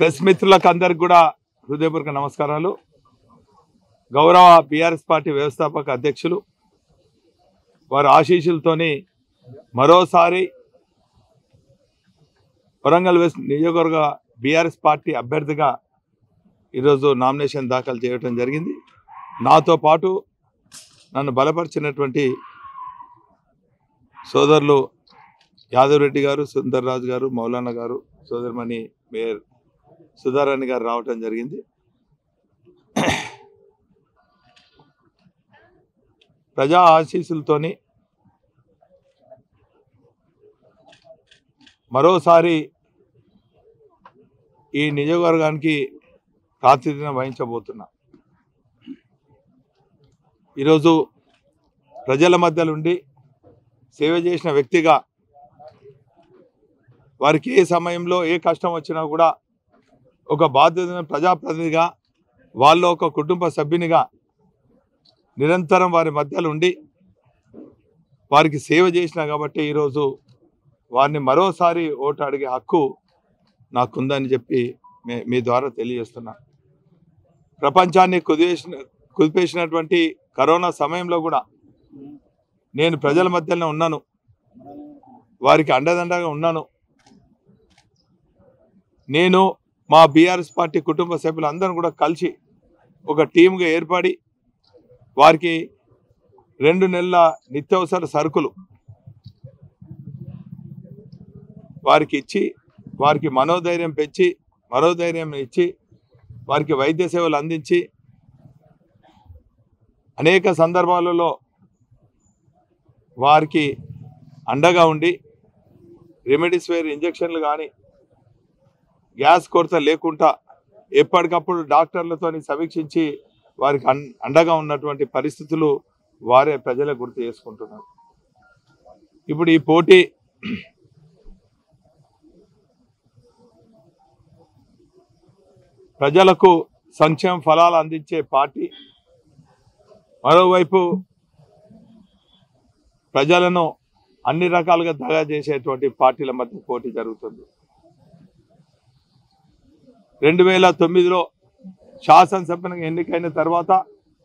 press మిత్రులకు అందరికి కూడా హృదయపూర్వక నమస్కారాలు గౌరవ బీఆర్ఎస్ పార్టీ వ్యవస్థాపక అధ్యక్షులు వారి ఆశీస్సులతోని మరోసారి వరంగల్ వెస్ట్ నియోజకవర్గ బీఆర్ఎస్ పార్టీ అభ్యర్థిగా ఈరోజు నామినేషన్ దాఖలు చేయడం జరిగింది నాతో పాటు నన్ను బలపరిచినటువంటి సోదరులు యాదవ్ రెడ్డి గారు సుందర్ రాజు గారు మౌలానా గారు సోదరుమణి మేయర్ సుధారాణి గారు రావటం జరిగింది ప్రజా ఆశీస్సులతోని మరోసారి ఈ నియోజకవర్గానికి ప్రాతినిధ్యం వహించబోతున్నా ఈరోజు ప్రజల మధ్యలో ఉండి సేవ చేసిన వ్యక్తిగా వారికి ఏ సమయంలో ఏ కష్టం వచ్చినా కూడా ఒక బాధ్యత ప్రజాప్రతినిధిగా వాళ్ళు ఒక కుటుంబ సభ్యునిగా నిరంతరం వారి మధ్యలో ఉండి వారికి సేవ చేసిన కాబట్టి ఈరోజు వారిని మరోసారి ఓటు అడిగే హక్కు నాకుందని చెప్పి మే- మీ ద్వారా తెలియజేస్తున్నా ప్రపంచాన్ని కుదివేసిన కుదిపేసినటువంటి కరోనా సమయంలో కూడా నేను ప్రజల మధ్యలో ఉన్నాను వారికి అండదండగా ఉన్నాను నేను మా బీఆర్ఎస్ పార్టీ కుటుంబ సభ్యులందరం కూడా కలిసి ఒక టీమ్గా ఏర్పడి వారికి రెండు నెలల నిత్యావసర సరుకులు వారికి ఇచ్చి వారికి మనోధైర్యం పెంచి మనోధైర్యం ఇచ్చి వారికి వైద్య సేవలు అందించి అనేక సందర్భాలలో వారికి అండగా ఉండి రెమెడీస్ వేర్ ఇంజక్షన్లు కానీ గ్యాస్ కొరత లేకుండా ఎప్పటికప్పుడు డాక్టర్లతో సమీక్షించి వారికి అన్- అండగా ఉన్నటువంటి పరిస్థితులు వారే ప్రజలకు గుర్తు చేసుకుంటున్నారు ఇప్పుడు ఈ పోటీ ప్రజలకు సంక్షేమ ఫలాలు అందించే పార్టీ మరోవైపు ప్రజలను అన్ని రకాలుగా దగా చేసేటువంటి పార్టీల మధ్య పోటీ జరుగుతుంది రెండు వేల తొమ్మిదిలో శాసనసభ్యునిగా ఎన్నికైన తర్వాత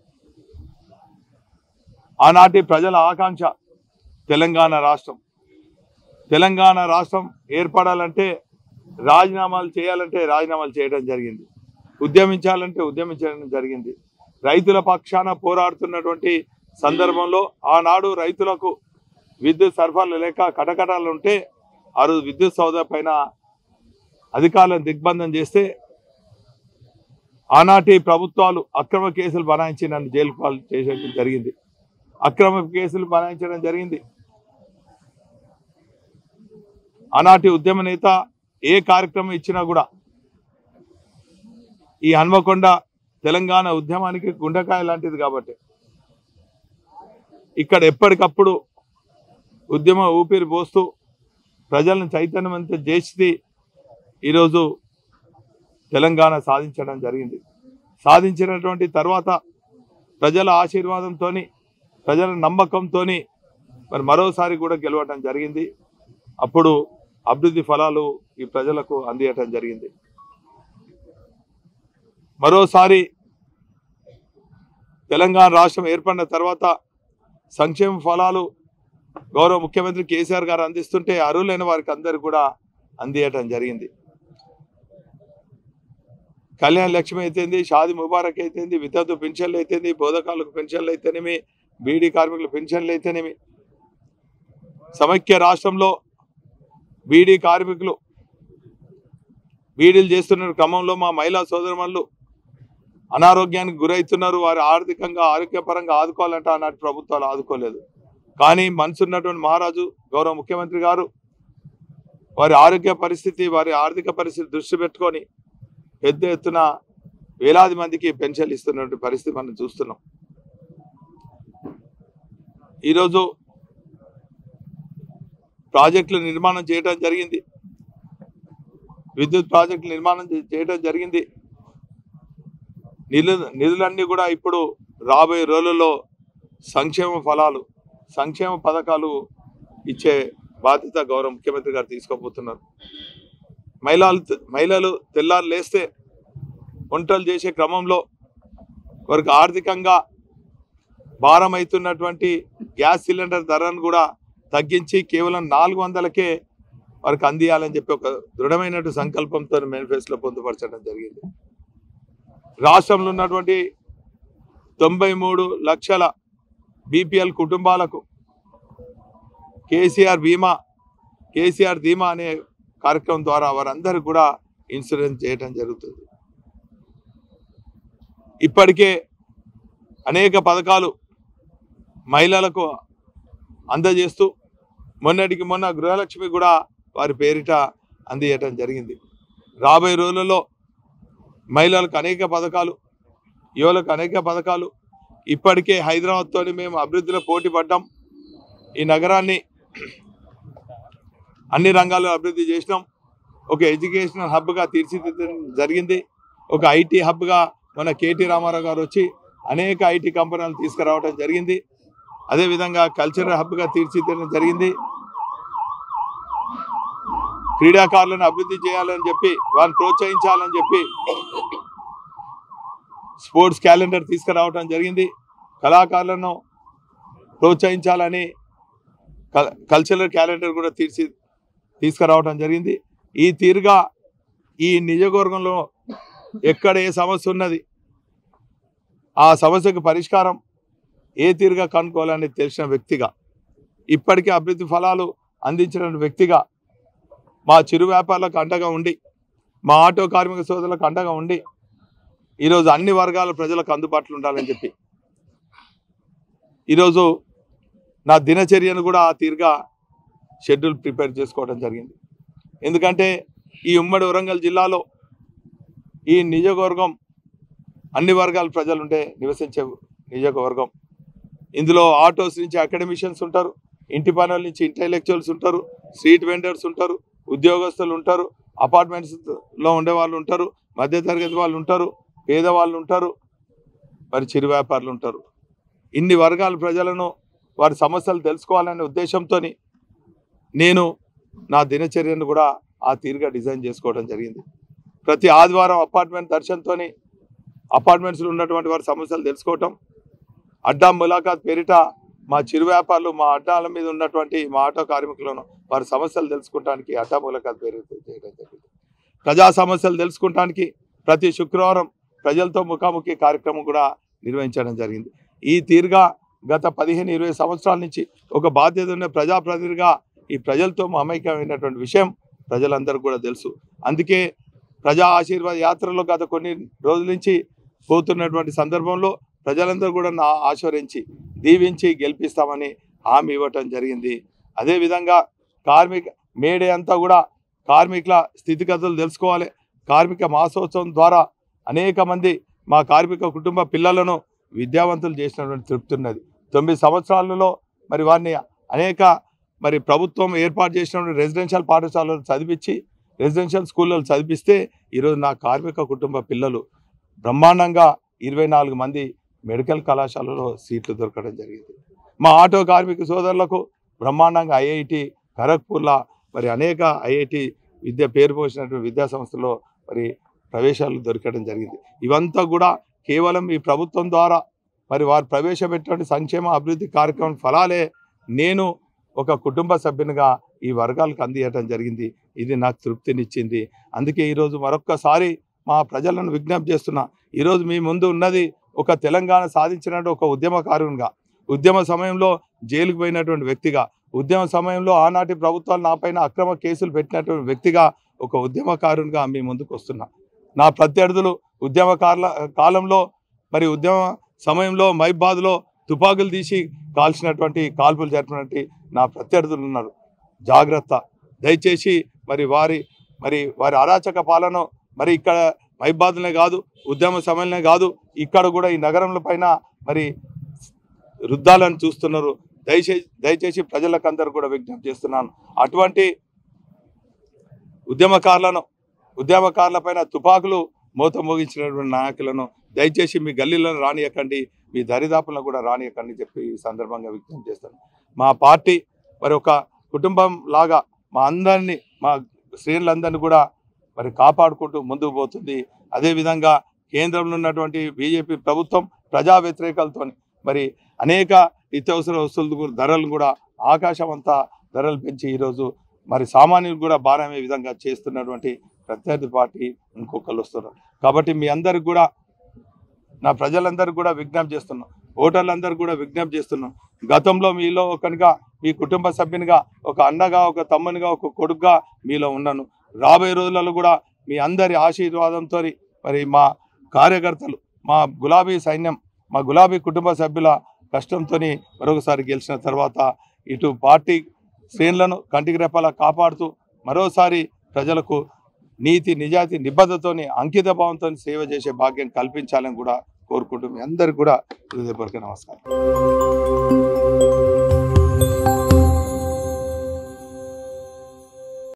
ఆనాటి ప్రజల ఆకాంక్ష తెలంగాణ రాష్ట్రం తెలంగాణ రాష్ట్రం ఏర్పడాలంటే రాజీనామాలు చేయాలంటే రాజీనామాలు చేయడం జరిగింది ఉద్యమించాలంటే ఉద్యమించడం జరిగింది రైతుల పక్షాన పోరాడుతున్నటువంటి సందర్భంలో ఆనాడు రైతులకు విద్యుత్ సరఫరాలు లేక కటకటాలు ఉంటే ఆ రోజు విద్యుత్ సౌద పైన అధికారులను దిగ్బంధం చేస్తే ఆనాటి ప్రభుత్వాలు అక్రమ కేసులు బనాయించి నన్ను జైలు పాలు చేసేయడం జరిగింది అక్రమ కేసులు బనాయించడం జరిగింది ఆనాటి ఉద్యమ నేత ఏ కార్యక్రమం ఇచ్చినా కూడా ఈ హన్మకొండ తెలంగాణ ఉద్యమానికి గుండెకాయ లాంటిది కాబట్టి ఇక్కడ ఎప్పటికప్పుడు ఉద్యమ ఊపిరి పోస్తూ ప్రజలను చైతన్యవంతం చేసి ఈరోజు తెలంగాణ సాధించడం జరిగింది సాధించినటువంటి తర్వాత ప్రజల ఆశీర్వాదంతో ప్రజల నమ్మకంతో మరి మరోసారి కూడా గెలవటం జరిగింది అప్పుడు అభివృద్ధి ఫలాలు ఈ ప్రజలకు అందియటం జరిగింది మరోసారి తెలంగాణ రాష్ట్రం ఏర్పడిన తర్వాత సంక్షేమ ఫలాలు గౌరవ ముఖ్యమంత్రి కేసీఆర్ గారు అందిస్తుంటే అర్హులైన వారికి అందరు కూడా అందియటం జరిగింది కళ్యాణ లక్ష్మి అయితేంది షాది ముబారక్ అయితేంది వితంతు పెన్షన్లు అయితేంది బోధకాలకు పెన్షన్లు అయితేనేమి బీడీ కార్మికుల పెన్షన్లు అయితేనేమి సమైక్య రాష్ట్రంలో బీడీ కార్మికులు బీడీలు చేస్తున్న క్రమంలో మా మహిళా సోదరుమణులు అనారోగ్యానికి గురవుతున్నారు వారు ఆర్థికంగా ఆరోగ్యపరంగా ఆదుకోవాలంటే ఆనాటి ప్రభుత్వాలు ఆదుకోలేదు కానీ మనసున్నటువంటి మహారాజు గౌరవ ముఖ్యమంత్రి గారు వారి ఆరోగ్య పరిస్థితి వారి ఆర్థిక పరిస్థితి దృష్టి పెట్టుకొని పెద్ద ఎత్తున వేలాది మందికి పెన్షన్లు ఇస్తున్నటువంటి పరిస్థితి మనం చూస్తున్నాం ఈరోజు ప్రాజెక్టులు నిర్మాణం చేయడం జరిగింది విద్యుత్ ప్రాజెక్టులు నిర్మాణం చే- చేయడం జరిగింది నిధులు నిధులన్నీ కూడా ఇప్పుడు రాబోయే రోజుల్లో సంక్షేమ ఫలాలు సంక్షేమ పథకాలు ఇచ్చే బాధ్యత గౌరవ ముఖ్యమంత్రి గారు తీసుకోబోతున్నారు మహిళలు మహిళలు తెల్లారు లేస్తే వంటలు చేసే క్రమంలో వారికి ఆర్థికంగా భారం అవుతున్నటువంటి గ్యాస్ సిలిండర్ ధరను కూడా తగ్గించి కేవలం నాలుగు వందలకే వారికి అందియాలని చెప్పి ఒక దృఢమైనటువంటి సంకల్పంతో మేనిఫెస్టోలో పొందుపరచడం జరిగింది రాష్ట్రంలో ఉన్నటువంటి తొంభై మూడు లక్షల బీపీఎల్ కుటుంబాలకు కేసీఆర్ బీమా కేసీఆర్ ధీమా అనే కార్యక్రమం ద్వారా వారందరూ కూడా ఇన్సూరెన్స్ చేయడం జరుగుతుంది ఇప్పటికే అనేక పథకాలు మహిళలకు అందజేస్తూ మొన్నటికి మొన్న గృహలక్ష్మి కూడా వారి పేరిట అందియటం జరిగింది రాబోయే రోజులలో మహిళలకు అనేక పథకాలు యువలకు అనేక పథకాలు ఇప్పటికే హైదరాబాద్తో మేము అభివృద్ధిలో పోటీ పడ్డాం ఈ నగరాన్ని అన్ని రంగాల్లో అభివృద్ధి చేసినాం ఒక ఎడ్యుకేషనల్ హబ్గా తీర్చిదిద్దడం జరిగింది ఒక ఐటీ హబ్గా మన కేటీ రామారావు గారు వచ్చి అనేక ఐటీ కంపెనీలు తీసుకురావడం జరిగింది అదేవిధంగా కల్చరల్ హబ్గా తీర్చిదిద్దడం జరిగింది క్రీడాకారులను అభివృద్ధి చేయాలని చెప్పి వారిని ప్రోత్సహించాలని చెప్పి స్పోర్ట్స్ క్యాలెండర్ తీసుకురావడం జరిగింది కళాకారులను ప్రోత్సహించాలని కల్- కల్చరల్ క్యాలెండర్ కూడా తీర్చి తీసుకురావడం జరిగింది ఈ తీరుగా ఈ నియోజకవర్గంలో ఎక్కడ ఏ సమస్య ఉన్నది ఆ సమస్యకు పరిష్కారం ఏ తీరుగా కనుక్కోవాలని తెలిసిన వ్యక్తిగా ఇప్పటికే అభివృద్ధి ఫలాలు అందించిన వ్యక్తిగా మా చిరు వ్యాపారులకు అండగా ఉండి మా ఆటో కార్మిక సోదరులకు అండగా ఉండి ఈరోజు అన్ని వర్గాల ప్రజలకు అందుబాటులో ఉండాలని చెప్పి ఈరోజు నా దినచర్యను కూడా ఆ తీరుగా షెడ్యూల్ ప్రిపేర్ చేసుకోవడం జరిగింది ఎందుకంటే ఈ ఉమ్మడి వరంగల్ జిల్లాలో ఈ నియోజకవర్గం అన్ని వర్గాల ప్రజలు ఉంటే నివసించే నియోజకవర్గం ఇందులో ఆటోస్ నుంచి అకాడమిషియన్స్ ఉంటారు ఇంటి పనుల నుంచి ఇంటెలెక్చువల్స్ ఉంటారు స్ట్రీట్ వెండర్స్ ఉంటారు ఉద్యోగస్తులు ఉంటారు అపార్ట్మెంట్స్లో ఉండే వాళ్ళు ఉంటారు మధ్యతరగతి వాళ్ళు ఉంటారు పేదవాళ్ళు ఉంటారు మరి చిరు వ్యాపారులు ఉంటారు ఇన్ని వర్గాల ప్రజలను వారి సమస్యలు తెలుసుకోవాలనే ఉద్దేశంతో నేను నా దినచర్యను కూడా ఆ తీరుగా డిజైన్ చేసుకోవడం జరిగింది ప్రతి ఆదివారం అపార్ట్మెంట్ దర్శనంతో అపార్ట్మెంట్స్లో ఉన్నటువంటి వారి సమస్యలు తెలుసుకోవటం అడ్డా ములాఖాత్ పేరిట మా చిరు వ్యాపారులు మా అడ్డాల మీద ఉన్నటువంటి మా ఆటో కార్మికులను వారి సమస్యలు తెలుసుకోవడానికి అడ్డా ములాఖాత్ పేరు చేయడం జరిగింది ప్రజా సమస్యలు తెలుసుకోవడానికి ప్రతి శుక్రవారం ప్రజలతో ముఖాముఖి కార్యక్రమం కూడా నిర్వహించడం జరిగింది ఈ తీరుగా గత పదిహేను ఇరవై సంవత్సరాల నుంచి ఒక బాధ్యత ఉన్న ప్రజాప్రతినిధిగా ఈ ప్రజలతో మమైక్యమైనటువంటి విషయం ప్రజలందరికీ కూడా తెలుసు అందుకే ప్రజా ఆశీర్వాద యాత్రలో గత కొన్ని రోజుల నుంచి పోతున్నటువంటి సందర్భంలో ప్రజలందరూ కూడా నా ఆశ్వరించి దీవించి గెలిపిస్తామని హామీ ఇవ్వటం జరిగింది అదేవిధంగా కార్మిక మేడే అంతా కూడా కార్మికుల స్థితిగతులు తెలుసుకోవాలి కార్మిక మాసోత్సవం ద్వారా అనేక మంది మా కార్మిక కుటుంబ పిల్లలను విద్యావంతులు చేసినటువంటి తృప్తి ఉన్నది తొమ్మిది సంవత్సరాలలో మరి వారిని అనేక మరి ప్రభుత్వం ఏర్పాటు చేసినటువంటి రెసిడెన్షియల్ పాఠశాలలు చదివించి రెసిడెన్షియల్ స్కూళ్ళలో చదివిస్తే ఈరోజు నా కార్మిక కుటుంబ పిల్లలు బ్రహ్మాండంగా ఇరవై నాలుగు మంది మెడికల్ కళాశాలలో సీట్లు దొరకడం జరిగింది మా ఆటో కార్మిక సోదరులకు బ్రహ్మాండంగా ఐఐటి ఖరగ్పూర్లా మరి అనేక ఐఐటి విద్య పేరు పోసినటువంటి విద్యా సంస్థలో మరి ప్రవేశాలు దొరకడం జరిగింది ఇవంతా కూడా కేవలం ఈ ప్రభుత్వం ద్వారా మరి వారు ప్రవేశపెట్టినటువంటి సంక్షేమ అభివృద్ధి కార్యక్రమం ఫలాలే నేను ఒక కుటుంబ సభ్యునిగా ఈ వర్గాలకు అందియటం జరిగింది ఇది నాకు తృప్తినిచ్చింది అందుకే ఈరోజు మరొక్కసారి మా ప్రజలను విజ్ఞప్తి చేస్తున్నా ఈరోజు మీ ముందు ఉన్నది ఒక తెలంగాణ సాధించినటువంటి ఒక ఉద్యమకారునిగా ఉద్యమ సమయంలో జైలుకు పోయినటువంటి వ్యక్తిగా ఉద్యమ సమయంలో ఆనాటి ప్రభుత్వాలు నాపైన అక్రమ కేసులు పెట్టినటువంటి వ్యక్తిగా ఒక ఉద్యమకారునిగా మీ ముందుకు వస్తున్నా నా ప్రత్యర్థులు ఉద్యమకారుల కాలంలో మరి ఉద్యమ సమయంలో మైబాద్లో తుపాకులు తీసి కాల్చినటువంటి కాల్పులు జరిపినటువంటి నా ప్రత్యర్థులు ఉన్నారు జాగ్రత్త దయచేసి మరి వారి మరి వారి అరాచక పాలన మరి ఇక్కడ మైబాద్లనే కాదు ఉద్యమ సమయంలోనే కాదు ఇక్కడ కూడా ఈ నగరంలో పైన మరి రుద్దాలని చూస్తున్నారు దయచేసి దయచేసి ప్రజలకు అందరూ కూడా విజ్ఞప్తి చేస్తున్నాను అటువంటి ఉద్యమకారులను ఉద్యమకారుల పైన తుపాకులు మూత మోగించినటువంటి నాయకులను దయచేసి మీ గల్లీలను రానియకండి మీ దరిదాపులను కూడా రానియకండి చెప్పి ఈ సందర్భంగా విజ్ఞప్తి చేస్తాను మా పార్టీ మరి ఒక కుటుంబం లాగా మా అందరినీ మా శ్రేణులందరినీ కూడా మరి కాపాడుకుంటూ ముందుకు పోతుంది అదేవిధంగా కేంద్రంలో ఉన్నటువంటి బీజేపీ ప్రభుత్వం ప్రజా వ్యతిరేకలతో మరి అనేక నిత్యావసర వస్తువులు కూడా- ధరలు కూడా ఆకాశం అంతా ధరలు పెంచి ఈరోజు మరి సామాన్యులు కూడా భారమే విధంగా చేస్తున్నటువంటి ప్రత్యర్థి పార్టీ ఇంకొకళ్ళు వస్తున్నారు కాబట్టి మీ అందరికి కూడా నా ప్రజలందరికీ కూడా విజ్ఞప్తి చేస్తున్నాం ఓటర్లందరికీ కూడా విజ్ఞప్తి చేస్తున్నాం గతంలో మీలో కనుక మీ కుటుంబ సభ్యునిగా ఒక అన్నగా ఒక తమ్మునిగా ఒక కొడుకుగా మీలో ఉన్నాను రాబోయే రోజులలో కూడా మీ అందరి ఆశీర్వాదంతో మరి మా కార్యకర్తలు మా గులాబీ సైన్యం మా గులాబీ కుటుంబ సభ్యుల కష్టంతో మరొకసారి గెలిచిన తర్వాత ఇటు పార్టీ శ్రేణులను కంటికి రెప్పలా కాపాడుతూ మరోసారి ప్రజలకు నీతి నిజాయితీ నిబద్ధతోని అంకిత భావంతో సేవ చేసే భాగ్యం కల్పించాలని కూడా కోరుకుంటూ మీ అందరికి కూడా హృదయపూర్వక నమస్కారం